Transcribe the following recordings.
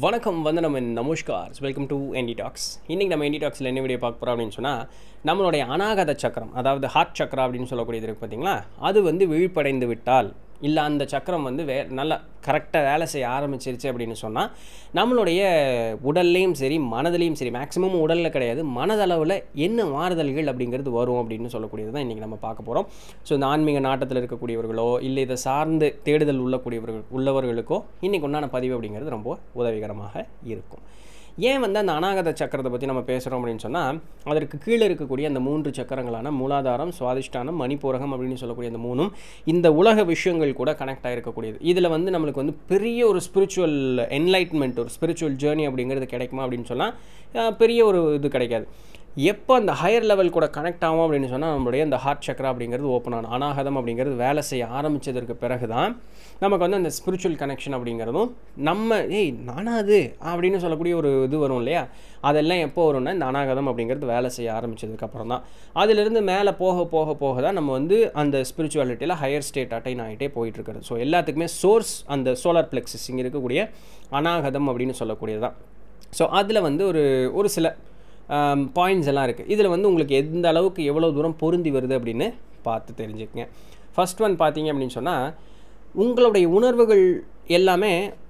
வணக்கம் வந்து நம்ம நமஸ்கார் வெல்கம் டு என்டி டாக்ஸ் இன்றைக்கி நம்ம என்டி டாக்ஸில் என்ன வீடியோ பார்க்க போகிறோம் அப்படின்னு சொன்னால் நம்மளுடைய அநாகத சக்கரம் அதாவது ஹார்ட் சக்கரா அப்படின்னு சொல்லக்கூடியது இருக்குது பார்த்தீங்களா அது வந்து விழிப்படைந்து விட்டால் இல்லை அந்த சக்கரம் வந்து வே நல்லா கரெக்டாக வேலை செய்ய ஆரம்பிச்சிருச்சு அப்படின்னு சொன்னால் நம்மளுடைய உடல்லையும் சரி மனதிலையும் சரி மேக்ஸிமம் உடலில் கிடையாது மனதளவில் என்ன மாறுதல்கள் அப்படிங்கிறது வரும் அப்படின்னு சொல்லக்கூடியது தான் இன்றைக்கி நம்ம பார்க்க போகிறோம் ஸோ இந்த ஆன்மீக நாட்டத்தில் இருக்கக்கூடியவர்களோ இல்லை இதை சார்ந்து தேடுதல் உள்ளக்கூடியவர்கள் உள்ளவர்களுக்கோ இன்றைக்கி உண்டான பதிவு அப்படிங்கிறது ரொம்ப உதவிகரமாக இருக்கும் ஏன் வந்து அந்த அநாகத சக்கரத்தை பற்றி நம்ம பேசுகிறோம் அப்படின்னு சொன்னால் அதற்கு கீழே இருக்கக்கூடிய அந்த மூன்று சக்கரங்களான மூலாதாரம் சுவாதிஷ்டானம் மணிப்பூரகம் அப்படின்னு சொல்லக்கூடிய அந்த மூணும் இந்த உலக விஷயங்கள் கூட கனெக்ட் ஆகிருக்கக்கூடியது இதில் வந்து நம்மளுக்கு வந்து பெரிய ஒரு ஸ்பிரிச்சுவல் என்லைட்மெண்ட் ஒரு ஸ்பிரிச்சுவல் ஜேர்னி அப்படிங்கிறது கிடைக்குமா அப்படின்னு சொன்னால் பெரிய ஒரு இது கிடைக்காது எப்போ அந்த ஹையர் லெவல் கூட கனெக்ட் ஆகும் அப்படின்னு சொன்னால் நம்மளுடைய அந்த ஹார்ட் சக்கரா அப்படிங்கிறது ஓப்பன் ஆகும் அனாகதம் அப்படிங்கிறது வேலை செய்ய ஆரம்பித்ததற்கு பிறகு தான் நமக்கு வந்து அந்த ஸ்பிரிச்சுவல் கனெக்ஷன் அப்படிங்கிறதும் நம்ம ஏய் நானா அது அப்படின்னு சொல்லக்கூடிய ஒரு இது வரும் இல்லையா அதெல்லாம் எப்போ வரும்னா இந்த அனாகதம் அப்படிங்கிறது வேலை செய்ய ஆரம்பித்ததுக்கப்புறம் தான் அதிலிருந்து மேலே போக போக போக தான் நம்ம வந்து அந்த ஸ்பிரிச்சுவாலிட்டியில் ஹையர் ஸ்டேட் அட்டைன் ஆகிட்டே போயிட்டுருக்கிறது ஸோ எல்லாத்துக்குமே சோர்ஸ் அந்த சோலார் பிளெக்ஸஸ் இங்கே இருக்கக்கூடிய அனாகதம் அப்படின்னு சொல்லக்கூடியது தான் ஸோ அதில் வந்து ஒரு ஒரு சில பாயிண்ட்ஸ் எல்லாம் இருக்குது இதில் வந்து உங்களுக்கு எந்த அளவுக்கு எவ்வளோ தூரம் பொருந்தி வருது அப்படின்னு பார்த்து தெரிஞ்சுக்கங்க ஃபஸ்ட் ஒன் பார்த்தீங்க அப்படின்னு சொன்னால் உங்களுடைய உணர்வுகள் எல்லாமே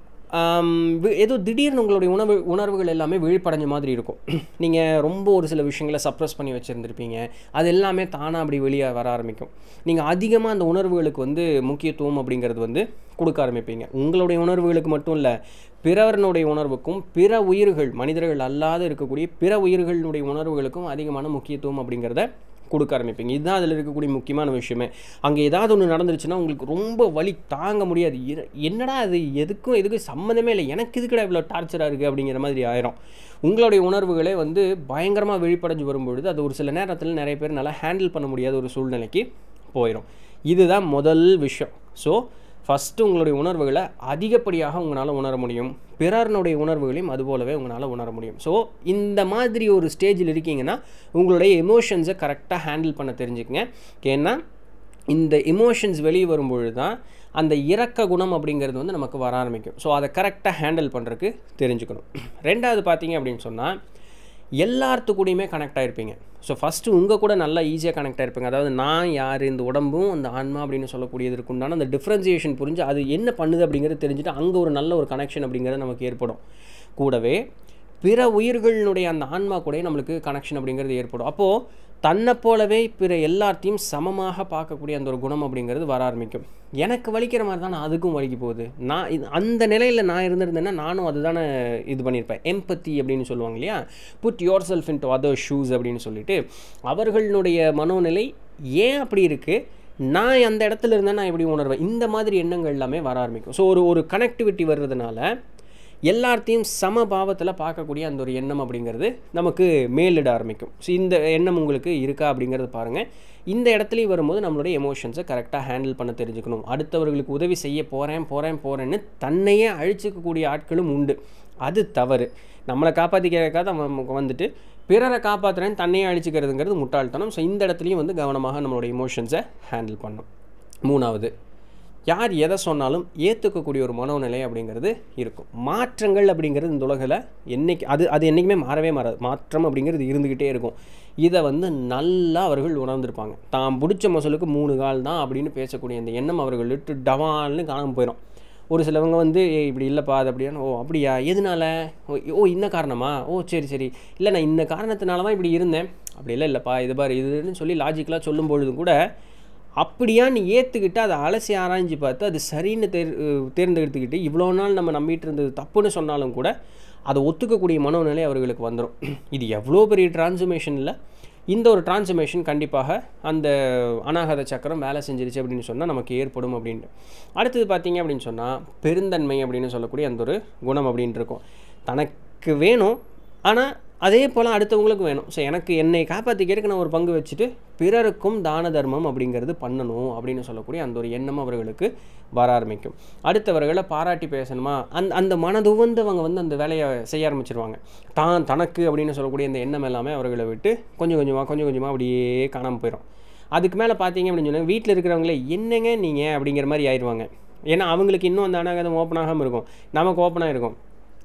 ஏதோ திடீர்னு உங்களுடைய உணவு உணர்வுகள் எல்லாமே விழிப்படைஞ்ச மாதிரி இருக்கும் நீங்கள் ரொம்ப ஒரு சில விஷயங்களை சப்ரஸ் பண்ணி வச்சுருந்துருப்பீங்க அது எல்லாமே தானாக அப்படி வெளியே வர ஆரம்பிக்கும் நீங்கள் அதிகமாக அந்த உணர்வுகளுக்கு வந்து முக்கியத்துவம் அப்படிங்கிறது வந்து கொடுக்க ஆரம்பிப்பீங்க உங்களுடைய உணர்வுகளுக்கு மட்டும் இல்லை பிறவனுடைய உணர்வுக்கும் பிற உயிர்கள் மனிதர்கள் அல்லாத இருக்கக்கூடிய பிற உயிர்களுடைய உணர்வுகளுக்கும் அதிகமான முக்கியத்துவம் அப்படிங்கிறத கொடுக்க ஆரம்பிப்பீங்க இதுதான் அதில் இருக்கக்கூடிய முக்கியமான விஷயமே அங்கே ஏதாவது ஒன்று நடந்துருச்சுன்னா உங்களுக்கு ரொம்ப வலி தாங்க முடியாது என்னடா அது எதுக்கும் எதுக்கும் சம்மந்தமே இல்லை எனக்கு இதுக்கடா இவ்வளோ டார்ச்சராக இருக்குது அப்படிங்கிற மாதிரி ஆயிரும் உங்களுடைய உணர்வுகளே வந்து பயங்கரமாக விழிப்படைஞ்சு வரும்பொழுது அது ஒரு சில நேரத்தில் நிறைய பேர் நல்லா ஹேண்டில் பண்ண முடியாத ஒரு சூழ்நிலைக்கு போயிடும் இதுதான் முதல் விஷயம் ஸோ ஃபஸ்ட்டு உங்களுடைய உணர்வுகளை அதிகப்படியாக உங்களால் உணர முடியும் பிறர்னுடைய உணர்வுகளையும் அதுபோலவே உங்களால் உணர முடியும் ஸோ இந்த மாதிரி ஒரு ஸ்டேஜில் இருக்கீங்கன்னா உங்களுடைய எமோஷன்ஸை கரெக்டாக ஹேண்டில் பண்ண தெரிஞ்சுக்கங்க ஏன்னா இந்த எமோஷன்ஸ் வெளியே வரும்பொழுது தான் அந்த இறக்க குணம் அப்படிங்கிறது வந்து நமக்கு வர ஆரம்பிக்கும் ஸோ அதை கரெக்டாக ஹேண்டில் பண்ணுறதுக்கு தெரிஞ்சுக்கணும் ரெண்டாவது பார்த்தீங்க அப்படின்னு சொன்னால் எல்லாத்துக்கூடையுமே கனெக்ட் ஆகிருப்பீங்க ஸோ ஃபஸ்ட்டு உங்கள் கூட நல்லா ஈஸியாக கனெக்ட் ஆகிருப்பீங்க அதாவது நான் யார் இந்த உடம்பும் அந்த ஆன்மா அப்படின்னு சொல்லக்கூடியதற்கு உண்டான அந்த டிஃப்ரென்சியேஷன் புரிஞ்சு அது என்ன பண்ணுது அப்படிங்கிறது தெரிஞ்சுட்டு அங்கே ஒரு நல்ல ஒரு கனெக்ஷன் அப்படிங்கிறது நமக்கு ஏற்படும் கூடவே பிற உயிர்களினுடைய அந்த ஆன்மா கூட நம்மளுக்கு கனெக்ஷன் அப்படிங்கிறது ஏற்படும் அப்போது தன்னை போலவே பிற எல்லாத்தையும் சமமாக பார்க்கக்கூடிய அந்த ஒரு குணம் அப்படிங்கிறது வர ஆரம்பிக்கும் எனக்கு வலிக்கிற மாதிரி தான் அதுக்கும் வலிக்க போகுது நான் இது அந்த நிலையில் நான் இருந்திருந்தேன்னா நானும் அதுதானே இது பண்ணியிருப்பேன் எம்பத்தி அப்படின்னு சொல்லுவாங்க இல்லையா put your self in to other shoes அப்படின்னு சொல்லிட்டு அவர்களுடைய மனோநிலை ஏன் அப்படி இருக்குது நான் அந்த இடத்துல இருந்தேன் நான் எப்படி உணர்வேன் இந்த மாதிரி எண்ணங்கள் எல்லாமே வர ஆரம்பிக்கும் ஸோ ஒரு ஒரு கனெக்டிவிட்டி வர்றதுனால எல்லாத்தையும் சம பாவத்தில் பார்க்கக்கூடிய அந்த ஒரு எண்ணம் அப்படிங்கிறது நமக்கு மேலிட ஆரம்பிக்கும் ஸோ இந்த எண்ணம் உங்களுக்கு இருக்கா அப்படிங்கிறது பாருங்கள் இந்த இடத்துலையும் வரும்போது நம்மளுடைய எமோஷன்ஸை கரெக்டாக ஹேண்டில் பண்ண தெரிஞ்சுக்கணும் அடுத்தவர்களுக்கு உதவி செய்ய போகிறேன் போகிறேன் போகிறேன்னு தன்னையே அழிச்சிக்கக்கூடிய ஆட்களும் உண்டு அது தவறு நம்மளை காப்பாற்றிக்கிறதுக்காக நம்ம வந்துட்டு பிறரை காப்பாற்றுறேன்னு தன்னையே அழிச்சிக்கிறதுங்கிறது முட்டாள்தனம் ஸோ இந்த இடத்துலையும் வந்து கவனமாக நம்மளோட எமோஷன்ஸை ஹேண்டில் பண்ணும் மூணாவது யார் எதை சொன்னாலும் ஏற்றுக்கக்கூடிய ஒரு மனோநிலை அப்படிங்கிறது இருக்கும் மாற்றங்கள் அப்படிங்கிறது இந்த உலகில் என்றைக்கு அது அது என்றைக்குமே மாறவே மாறாது மாற்றம் அப்படிங்கிறது இருந்துக்கிட்டே இருக்கும் இதை வந்து நல்லா அவர்கள் உணர்ந்திருப்பாங்க தான் பிடிச்ச மசலுக்கு மூணு கால் தான் அப்படின்னு பேசக்கூடிய இந்த எண்ணம் அவர்கள் விட்டு டவால்னு காணாமல் போயிடும் ஒரு சிலவங்க வந்து இப்படி இல்லைப்பா அது அப்படியான ஓ அப்படியா எதனால ஓ இந்த காரணமா ஓ சரி சரி இல்லை நான் இந்த காரணத்தினால தான் இப்படி இருந்தேன் அப்படி இல்லை இல்லைப்பா இது பாரு இதுன்னு சொல்லி லாஜிக்கலாக சொல்லும் பொழுது கூட அப்படியா நீ ஏற்றுக்கிட்டு அதை அலசி ஆராய்ஞ்சு பார்த்து அது சரின்னு தேர் தேர்ந்தெடுத்துக்கிட்டு இவ்வளோ நாள் நம்ம நம்பிட்டு இருந்தது தப்புன்னு சொன்னாலும் கூட அதை ஒத்துக்கக்கூடிய மனோநிலை அவர்களுக்கு வந்துடும் இது எவ்வளோ பெரிய டிரான்ஸ்ஃபர்மேஷன் இல்லை இந்த ஒரு டிரான்ஸ்ஃபர்மேஷன் கண்டிப்பாக அந்த அனாகத சக்கரம் வேலை செஞ்சிருச்சு அப்படின்னு சொன்னால் நமக்கு ஏற்படும் அப்படின்ட்டு அடுத்தது பார்த்தீங்க அப்படின்னு சொன்னால் பெருந்தன்மை அப்படின்னு சொல்லக்கூடிய அந்த ஒரு குணம் அப்படின்ட்டு இருக்கும் தனக்கு வேணும் ஆனால் அதே போல் அடுத்தவங்களுக்கும் வேணும் ஸோ எனக்கு என்னை காப்பாற்றிக்கிறதுக்கு நான் ஒரு பங்கு வச்சுட்டு பிறருக்கும் தான தர்மம் அப்படிங்கிறது பண்ணணும் அப்படின்னு சொல்லக்கூடிய அந்த ஒரு எண்ணம் அவர்களுக்கு வர ஆரம்பிக்கும் அடுத்தவர்களை பாராட்டி பேசணுமா அந்த அந்த மனதுவந்தவங்க வந்து அந்த வேலையை செய்ய ஆரம்பிச்சிருவாங்க தான் தனக்கு அப்படின்னு சொல்லக்கூடிய அந்த எண்ணம் எல்லாமே அவர்களை விட்டு கொஞ்சம் கொஞ்சமாக கொஞ்சம் கொஞ்சமாக அப்படியே காணாமல் போயிடும் அதுக்கு மேலே பார்த்தீங்க அப்படின்னு சொன்னால் வீட்டில் இருக்கிறவங்களே என்னங்க நீங்கள் அப்படிங்கிற மாதிரி ஆயிடுவாங்க ஏன்னா அவங்களுக்கு இன்னும் அந்த அனாகதம் ஓப்பன் ஆகாமல் இருக்கும் நமக்கு ஓப்பனாக இருக்கும்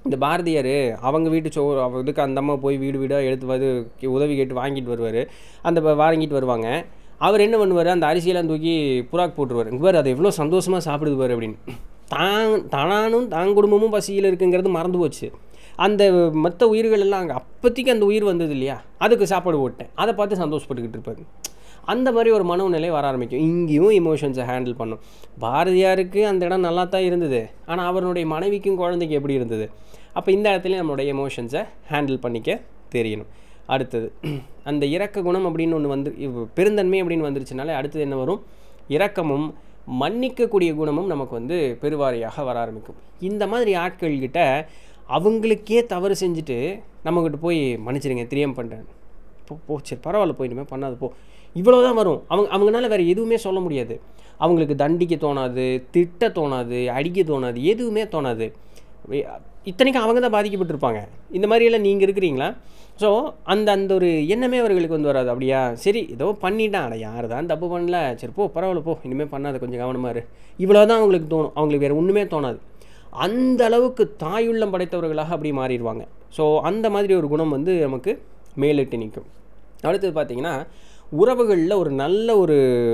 இந்த பாரதியார் அவங்க வீட்டு சோ அவ- இதுக்கு அந்த அம்மா போய் வீடு வீடாக எடுத்து வந்து உதவி கேட்டு வாங்கிட்டு வருவார் அந்த ப- வாங்கிட்டு வருவாங்க அவர் என்ன பண்ணுவார் அந்த அரிசியெல்லாம் தூக்கி புறாக்கு போட்டுருவார் இங்கே பாரு அது எவ்வளோ சந்தோஷமாக சாப்பிடுது பாரு அப்படின்னு தான் தானும் தான் குடும்பமும் பசியில் இருக்குங்கிறது மறந்து போச்சு அந்த மற்ற உயிர்கள் எல்லாம் அங்கே அப்போதைக்கு அந்த உயிர் வந்தது இல்லையா அதுக்கு சாப்பாடு போட்டேன் அதை பார்த்து சந்தோஷப்பட்டுக்கிட்டு இருப்பாரு அந்த மாதிரி ஒரு மனோநிலை வர ஆரம்பிக்கும் இங்கேயும் இமோஷன்ஸை ஹேண்டில் பண்ணும் பாரதியாருக்கு அந்த இடம் நல்லா தான் இருந்தது ஆனால் அவருடைய மனைவிக்கும் குழந்தைக்கு எப்படி இருந்தது அப்போ இந்த இடத்துல நம்மளுடைய எமோஷன்ஸை ஹேண்டில் பண்ணிக்க தெரியணும் அடுத்தது அந்த இரக்க குணம் அப்படின்னு ஒன்று வந்து இவ் பெருந்தன்மை அப்படின்னு வந்துருச்சுனாலே அடுத்தது என்ன வரும் இரக்கமும் மன்னிக்கக்கூடிய குணமும் நமக்கு வந்து பெருவாரியாக வர ஆரம்பிக்கும் இந்த மாதிரி ஆட்கள்கிட்ட அவங்களுக்கே தவறு செஞ்சுட்டு நம்மக்கிட்ட போய் மன்னிச்சிடுங்க தெரியாமல் பண்ணுறேன் போ போ சரி பரவாயில்ல போய் இனிமேல் பண்ணாது போ இவ்வளோ தான் வரும் அவங்க அவங்களால வேறு எதுவுமே சொல்ல முடியாது அவங்களுக்கு தண்டிக்க தோணாது திட்ட தோணாது அடிக்க தோணாது எதுவுமே தோணாது வே- இத்தனைக்கும் அவங்க தான் பாதிக்கப்பட்டிருப்பாங்க இந்த மாதிரியெல்லாம் நீங்கள் இருக்கிறீங்களா ஸோ அந்த அந்த ஒரு எண்ணமே அவர்களுக்கு வந்து வராது அப்படியா சரி ஏதோ பண்ணிட்டான் அட யார் தான் தப்பு பண்ணல சரி போ பரவாயில்ல போ இனிமேல் பண்ணாத கொஞ்சம் கவனமாக இரு இவ்வளோ தான் அவங்களுக்கு தோணும் அவங்களுக்கு வேறு ஒன்றுமே தோணாது அந்த அளவுக்கு தாயுள்ளம் படைத்தவர்களாக அப்படி மாறிடுவாங்க ஸோ அந்த மாதிரி ஒரு குணம் வந்து நமக்கு மேலிட்டு நிற்கும் அடுத்தது பார்த்தீங்கன்னா உறவுகளில் ஒரு நல்ல ஒரு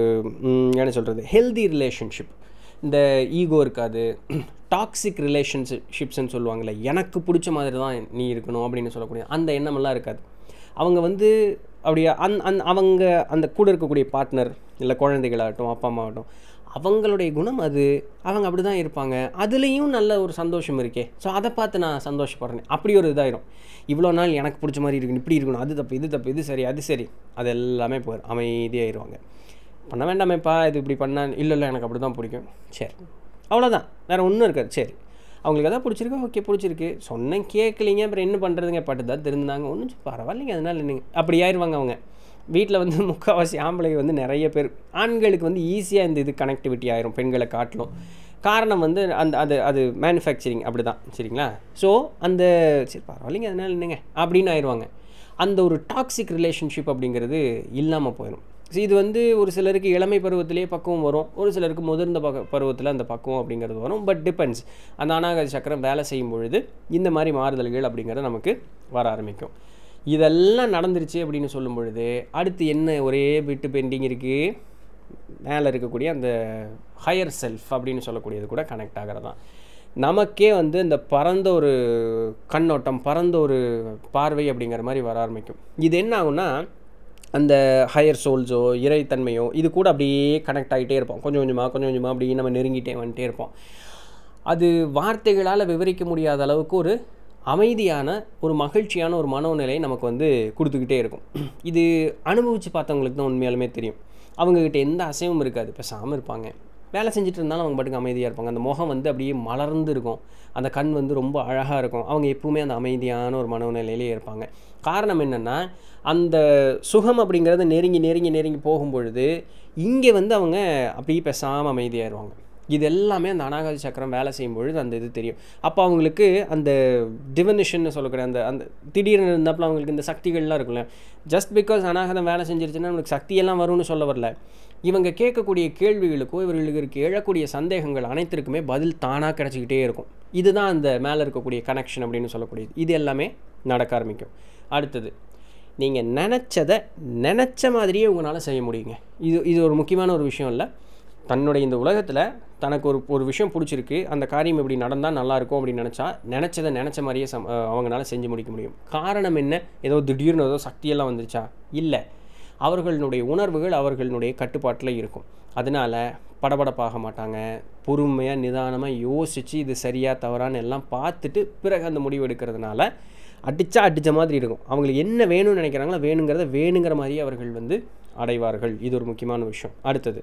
ம், என்ன சொல்கிறது ஹெல்தி ரிலேஷன்ஷிப் இந்த ஈகோ இருக்காது டாக்ஸிக் ரிலேஷன்ஷிப்ஸ்ன்னு சொல்லுவாங்கள்ல எனக்கு பிடிச்ச மாதிரி தான் நீ இருக்கணும் அப்படின்னு சொல்லக்கூடிய அந்த எண்ணமெல்லாம் இருக்காது அவங்க வந்து அப்படியே அந் அந் அவங்க அந்த கூட இருக்கக்கூடிய பார்ட்னர் இல்லை குழந்தைகளாகட்டும் அப்பா அம்மாவாகட்டும் அவங்களுடைய குணம் அது அவங்க அப்படி தான் இருப்பாங்க அதுலேயும் நல்ல ஒரு சந்தோஷம் இருக்கே ஸோ அதை பார்த்து நான் சந்தோஷப்படுறேன் அப்படி ஒரு இதாயிரும் இவ்வளோ நாள் எனக்கு பிடிச்ச மாதிரி இருக்கணும் இப்படி இருக்கணும் அது தப்பு இது தப்பு இது சரி அது சரி அது எல்லாமே போயிடும் அமைதியாயிருவாங்க பண்ண வேண்டாமேப்பா இது இப்படி பண்ணா இல்லை இல்லை எனக்கு அப்படி தான் பிடிக்கும் சரி அவ்வளோதான் வேறு ஒன்றும் இருக்காது சரி அவங்களுக்கு எதாவது பிடிச்சிருக்கு ஓகே பிடிச்சிருக்கு சொன்னேன் கேட்கலீங்க அப்புறம் என்ன பண்ணுறதுங்க பட்டு தான் திருந்தாங்க ஒன்றும் பரவாயில்லைங்க அதனால என்னங்க அப்படி ஆயிடுவாங்க அவங்க வீட்டில் வந்து முக்கால்வாசி ஆம்பளைங்க வந்து நிறைய பேர் ஆண்களுக்கு வந்து ஈஸியாக இந்த இது கனெக்டிவிட்டி ஆயிரும் பெண்களை காட்டிலும் காரணம் வந்து அந்த அது அது மேனுஃபேக்சரிங் அப்படி தான் சரிங்களா ஸோ அந்த சரி பரவாயில்லைங்க அதனால என்னங்க அப்படின்னு ஆயிடுவாங்க அந்த ஒரு டாக்ஸிக் ரிலேஷன்ஷிப் அப்படிங்கிறது இல்லாமல் போயிடும் ஸோ இது வந்து ஒரு சிலருக்கு இளமை பருவத்திலேயே பக்குவம் வரும் ஒரு சிலருக்கு முதிர்ந்த பக்க பருவத்தில் அந்த பக்குவம் அப்படிங்கிறது வரும் பட் டிபெண்ட்ஸ் அந்த அநாகத சக்கரம் வேலை செய்யும் பொழுது இந்த மாதிரி மாறுதல்கள் அப்படிங்கிறது நமக்கு வர ஆரம்பிக்கும் இதெல்லாம் நடந்துருச்சு அப்படின்னு சொல்லும் பொழுது அடுத்து என்ன ஒரே பிட்டு பெண்டிங் இருக்குது மேலே இருக்கக்கூடிய அந்த ஹையர் செல்ஃப் அப்படின்னு சொல்லக்கூடியது கூட கனெக்ட் ஆகிறது தான் நமக்கே வந்து இந்த பரந்த ஒரு கண்ணோட்டம் பரந்த ஒரு பார்வை அப்படிங்கிற மாதிரி வர ஆரம்பிக்கும் இது என்ன ஆகும்னா அந்த ஹையர் சோல்ஸோ இறைத்தன்மையோ இது கூட அப்படியே கனெக்ட் ஆகிட்டே இருப்போம் கொஞ்சம் கொஞ்சமாக கொஞ்சம் கொஞ்சமாக அப்படியே நம்ம நெருங்கிட்டே வந்துட்டே இருப்போம் அது வார்த்தைகளால் விவரிக்க முடியாத அளவுக்கு ஒரு அமைதியான ஒரு மகிழ்ச்சியான ஒரு மனோநிலை நமக்கு வந்து கொடுத்துக்கிட்டே இருக்கும் இது அனுபவித்து பார்த்தவங்களுக்கு தான் உண்மையாலுமே தெரியும் அவங்கக்கிட்ட எந்த அசைவும் இருக்காது பேசாமல் இருப்பாங்க வேலை செஞ்சுட்டு இருந்தாலும் அவங்க பாட்டுக்கு அமைதியாக இருப்பாங்க அந்த முகம் வந்து அப்படியே மலர்ந்து இருக்கும் அந்த கண் வந்து ரொம்ப அழகாக இருக்கும் அவங்க எப்பவுமே அந்த அமைதியான ஒரு மனோநிலையிலே இருப்பாங்க காரணம் என்னென்னா அந்த சுகம் அப்படிங்கிறது நெருங்கி நெருங்கி நெருங்கி போகும் பொழுது இங்கே வந்து அவங்க அப்படியே பேசாமல் அமைதியாயிருவாங்க இது எல்லாமே அந்த அனாகத சக்கரம் வேலை செய்யும் பொழுது அந்த இது தெரியும் அப்போ அவங்களுக்கு அந்த டிவனிஷன் சொல்லக்கூடிய அந்த அந்த திடீர்னு இருந்தாப்புல அவங்களுக்கு இந்த சக்திகள்லாம் இருக்குல்ல ஜஸ்ட் பிகாஸ் அனாகதம் வேலை செஞ்சிருச்சுன்னா நம்மளுக்கு சக்தியெல்லாம் வரும்னு சொல்ல வரல இவங்க கேட்கக்கூடிய கேள்விகளுக்கோ இவர்களுக்கு எழக்கூடிய சந்தேகங்கள் அனைத்திற்குமே பதில் தானாக கிடச்சிக்கிட்டே இருக்கும் இதுதான் அந்த மேலே இருக்கக்கூடிய கனெக்ஷன் அப்படின்னு சொல்லக்கூடியது இது எல்லாமே நடக்க ஆரம்பிக்கும் அடுத்தது நீங்கள் நினச்சதை நினச்ச மாதிரியே உங்களால் செய்ய முடியுங்க இது இது ஒரு முக்கியமான ஒரு விஷயம் இல்லை தன்னுடைய இந்த உலகத்தில் தனக்கு ஒரு ஒரு விஷயம் பிடிச்சிருக்கு அந்த காரியம் இப்படி நடந்தால் நல்லாயிருக்கும் அப்படின்னு நினச்சா நினச்சதை நினச்ச மாதிரியே சம் அஹ் அவங்களால செஞ்சு முடிக்க முடியும் காரணம் என்ன ஏதோ திடீர்னு ஏதோ சக்தியெல்லாம் வந்துருச்சா இல்லை அவர்களுடைய உணர்வுகள் அவர்களுடைய கட்டுப்பாட்டில் இருக்கும் அதனால் படபடப்பாக மாட்டாங்க பொறுமையாக நிதானமாக யோசித்து இது சரியாக தவறான்னு எல்லாம் பார்த்துட்டு பிறகு அந்த முடிவு எடுக்கிறதுனால அடித்தா அடித்த மாதிரி இருக்கும் அவங்களுக்கு என்ன வேணும்னு நினைக்கிறாங்களோ வேணுங்கிறத வேணுங்கிற மாதிரியே அவர்கள் வந்து அடைவார்கள் இது ஒரு முக்கியமான விஷயம் அடுத்தது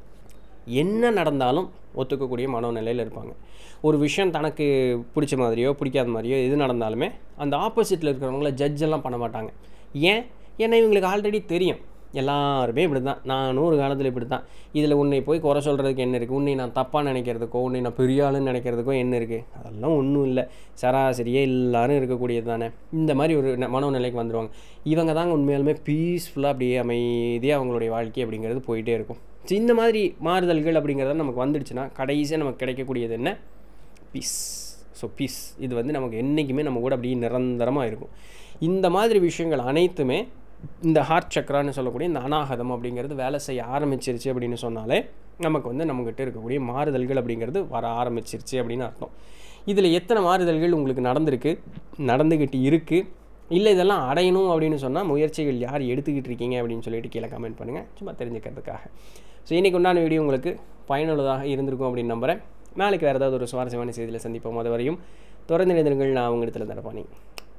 என்ன நடந்தாலும் ஒத்துக்கக்கூடிய மனோநிலையில் இருப்பாங்க ஒரு விஷயம் தனக்கு பிடிச்ச மாதிரியோ பிடிக்காத மாதிரியோ எது நடந்தாலுமே அந்த ஆப்போசிட்டில் இருக்கிறவங்கள ஜட்ஜ் எல்லாம் பண்ண மாட்டாங்க ஏன் ஏன்னா இவங்களுக்கு ஆல்ரெடி தெரியும் எல்லாருமே இப்படி தான் நானும் ஒரு காலத்தில் இப்படி தான் இதில் உன்னை போய் குறை சொல்கிறதுக்கு என்ன இருக்குது உன்னை நான் தப்பாக நினைக்கிறதுக்கோ உன்னை நான் பெரிய ஆளுன்னு நினைக்கிறதுக்கோ என்ன இருக்குது அதெல்லாம் ஒன்றும் இல்லை சராசரியே எல்லாரும் இருக்கக்கூடியது தானே இந்த மாதிரி ஒரு ந- மனோநிலைக்கு வந்துடுவாங்க இவங்க தாங்க உண்மையாலுமே பீஸ்ஃபுல்லாக அப்படியே அமைதியாக அவங்களுடைய வாழ்க்கை அப்படிங்கிறது போயிட்டே இருக்கும் ஸோ இந்த மாதிரி மாறுதல்கள் அப்படிங்கிறத நமக்கு வந்துடுச்சுன்னா கடைசியாக நமக்கு கிடைக்கக்கூடியது என்ன பீஸ் ஸோ பீஸ் இது வந்து நமக்கு என்றைக்குமே நம்ம கூட அப்படியே நிரந்தரமாக இருக்கும் இந்த மாதிரி விஷயங்கள் அனைத்துமே இந்த ஹார்ட் சக்கரான்னு சொல்லக்கூடிய இந்த அனாகதம் அப்படிங்கிறது வேலை செய்ய ஆரம்பிச்சிருச்சு அப்படின்னு சொன்னாலே நமக்கு வந்து நம்மக்கிட்ட இருக்கக்கூடிய மாறுதல்கள் அப்படிங்கிறது வர ஆரம்பிச்சிருச்சு அப்படின்னு அர்த்தம் இதில் எத்தனை மாறுதல்கள் உங்களுக்கு நடந்திருக்கு நடந்துக்கிட்டு இருக்குது இல்லை இதெல்லாம் அடையணும் அப்படின்னு சொன்னால் முயற்சிகள் யார் எடுத்துக்கிட்டு இருக்கீங்க அப்படின்னு சொல்லிட்டு கீழே கமெண்ட் பண்ணுங்கள் சும்மா தெரிஞ்சுக்கிறதுக்காக ஸோ இன்றைக்கி உண்டான வீடியோ உங்களுக்கு பயனுள்ளதாக இருந்திருக்கும் அப்படின்னு நம்புகிறேன் நாளைக்கு வேறு ஏதாவது ஒரு சுவாரஸ்யமான செய்தியில் சந்திப்போம் அது வரையும் தொடர்ந்து இணைந்திருங்கள் நான் உங்களிடத்தில் தரப்பானி